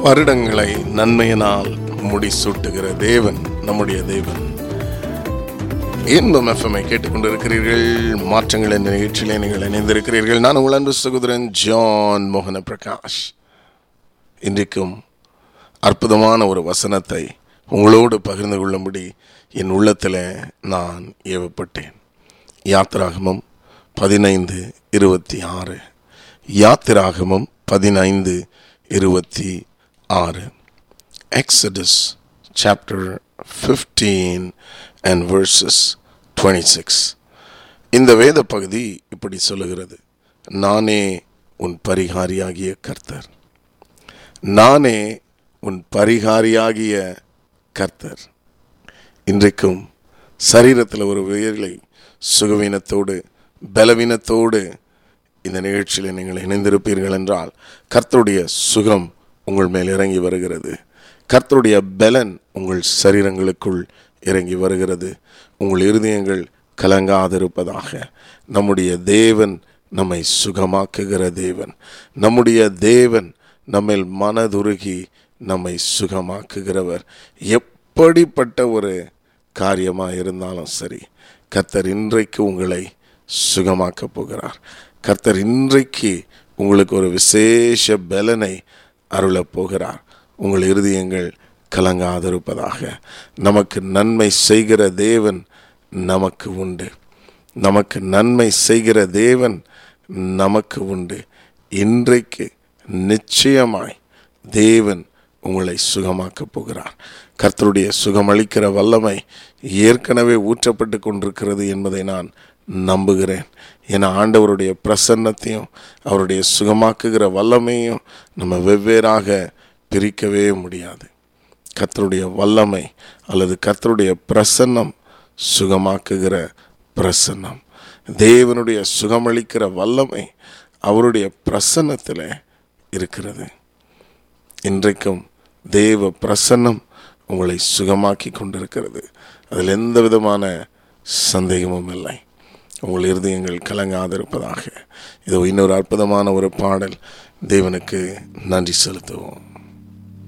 வருடங்களை நன்மையினால் முடிசூட்டுகிற தேவன் நம்முடைய தேவன் இன்பம் எஃப்எம்ஐ கேட்டுக்கொண்டிருக்கிறீர்கள் மாற்றங்கள் என்ற நிகழ்ச்சியிலே நீங்கள் இணைந்திருக்கிறீர்கள் நான் உங்கள் அன்பு சகோதரன் ஜான் மோகன பிரகாஷ் இன்றைக்கும் அற்புதமான ஒரு வசனத்தை உங்களோடு பகிர்ந்து கொள்ளும்படி என் உள்ளத்தில் நான் ஏவப்பட்டேன் யாத்திராகமம் பதினைந்து இருபத்தி ஆறு யாத்திராகமம் பதினைந்து இருபத்தி ஆறு Exodus chapter fifteen and verses 26 இந்த வேத பகுதி இப்படி சொல்லுகிறது நானே உன் பரிகாரியாகிய கர்த்தர் நானே உன் பரிகாரியாகிய கர்த்தர் இன்றைக்கும் சரீரத்தில் ஒரு வேலை சுகவீனத்தோடு பலவீனத்தோடு இந்த நிகழ்ச்சியில் நீங்கள் இணைந்திருப்பீர்கள் என்றால் கர்த்தருடைய சுகம் உங்கள் மேல் இறங்கி வருகிறது கர்த்தருடைய பலன் உங்கள் சரீரங்களுக்குள் இறங்கி வருகிறது உங்கள் இருதயங்கள் கலங்காதிருப்பதாக நம்முடைய தேவன் நம்மை சுகமாக்குகிற தேவன் நம்முடைய தேவன் நம்மில் மனதுருகி நம்மை சுகமாக்குகிறவர் எப்படிப்பட்ட ஒரு காரியமாக இருந்தாலும் சரி கர்த்தர் இன்றைக்கு உங்களை சுகமாக்கப் போகிறார் கர்த்தர் இன்றைக்கு உங்களுக்கு ஒரு விசேஷ பலனை அருளப் போகிறார் உங்கள் இருதயங்கள் கலங்காதிருப்பதாக நமக்கு நன்மை செய்கிற தேவன் நமக்கு உண்டு நமக்கு நன்மை செய்கிற தேவன் நமக்கு உண்டு இன்றைக்கு நிச்சயமாய் தேவன் உங்களை சுகமாக்கப் போகிறார் கர்த்தருடைய சுகமளிக்கிற வல்லமை ஏற்கனவே ஊற்றப்பட்டு கொண்டிருக்கிறது என்பதை நான் நம்புகிறேன் என ஆண்டவருடைய பிரசன்னத்தையும் அவருடைய சுகமாக்குகிற வல்லமையும் நம்ம வெவ்வேறாக பிரிக்கவே முடியாது கர்த்தருடைய வல்லமை அல்லது கர்த்தருடைய பிரசன்னம் சுகமாக்குகிற பிரசன்னம் தேவனுடைய சுகமளிக்கிற வல்லமை அவருடைய பிரசன்னத்தில் இருக்கிறது இன்றைக்கும் தேவ பிரசன்னம் உங்களை சுகமாக்கி கொண்டிருக்கிறது அதில் எந்த விதமான சந்தேகமும் இல்லை உங்கள் இருதயங்கள் கலங்காதிருப்பதாக இதோ இன்னொரு அற்புதமான ஒரு பாடல் தேவனுக்கு நன்றி செலுத்துவோம்